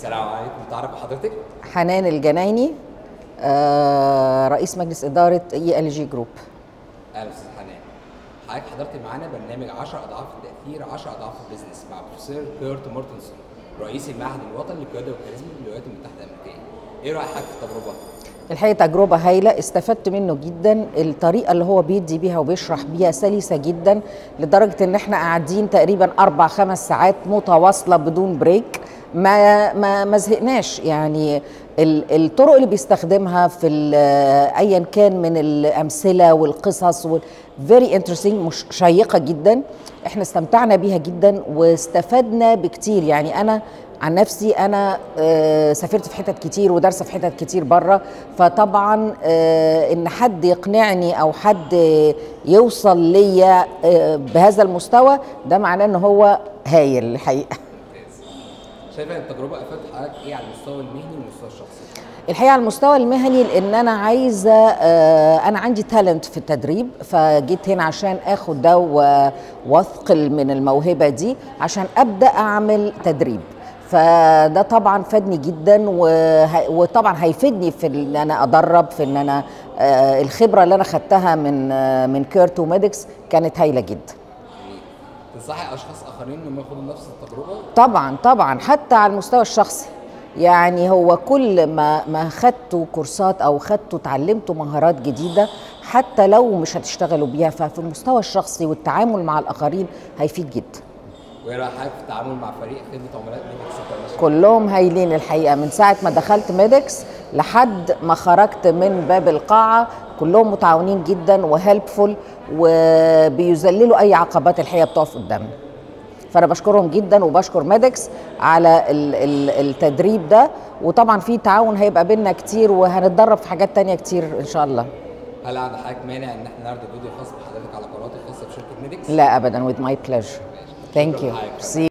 السلام عليكم تعرف حضرتك حنان الجنايني آه، رئيس مجلس إدارة اي ال جي جروب اهلا استاذ حنان حضرتك حضرت معانا برنامج 10 اضعاف التاثير 10 اضعاف البيزنس مع بروفيسور كيرت مورتنسون رئيس المعهد الوطني للقياده والكاريزما بالولايات المتحده الامريكيه ايه رايك حضرتك في التجربه الحقيقة تجربة هايلة استفدت منه جدا الطريقة اللي هو بيدي بيها وبيشرح بيها سلسة جدا لدرجة ان احنا قاعدين تقريبا اربع خمس ساعات متواصلة بدون بريك ما ما ما زهقناش يعني ال- الطرق اللي بيستخدمها في ال- ايا كان من الامثله والقصص فيري انترستنج مش شيقه جدا احنا استمتعنا بيها جدا واستفدنا بكتير يعني انا عن نفسي انا آه، سافرت في حتت كتير ودارسه في حتت كتير بره فطبعا آه، ان حد يقنعني او حد يوصل ليا آه، بهذا المستوى ده معناه ان هو هايل الحقيقه شايفه ان التجربه افادت حضرتك ايه على المستوى المهني والمستوى الشخصي الحقيقه على المستوى المهني لان انا عايزه آه، انا عندي تالنت في التدريب فجيت هنا عشان اخد ده و- واثقل من الموهبه دي عشان ابدا اعمل تدريب فده طبعا فادني جدا وه- وطبعا هيفيدني في ان انا ادرب في ان انا آه، الخبره اللي انا خدتها من آه، من كيرت وميدكس كانت هايله جدا تنصحي اشخاص اخرين انهم ياخدوا نفس التجربه طبعا طبعا حتى على المستوى الشخصي يعني هو كل ما ما خدتوا كورسات او خدتوا اتعلمتوا مهارات جديده حتى لو مش هتشتغلوا بيها ففي المستوى الشخصي والتعامل مع الاخرين هيفيد جدا وايه رايك حضرتك في التعامل مع فريق خدمه عملاء ميديكس انترناشونال كلهم هايلين الحقيقه من ساعه ما دخلت ميدكس لحد ما خرجت من باب القاعه كلهم متعاونين جدا وهيلبفول وبيذللوا اي عقبات الحقيقه بتقف قدامنا فانا بشكرهم جدا وبشكر ميدكس على ال- ال- التدريب ده وطبعا في تعاون هيبقى بينا كتير وهنتدرب في حاجات تانية كتير ان شاء الله هل عند حضرتك مانع ان احنا نعرض فيديو خاص بحضرتك على قناتي الخاصه بشركه ميديكس لا ابدا with my pleasure thank شكراً you لحضرتك. See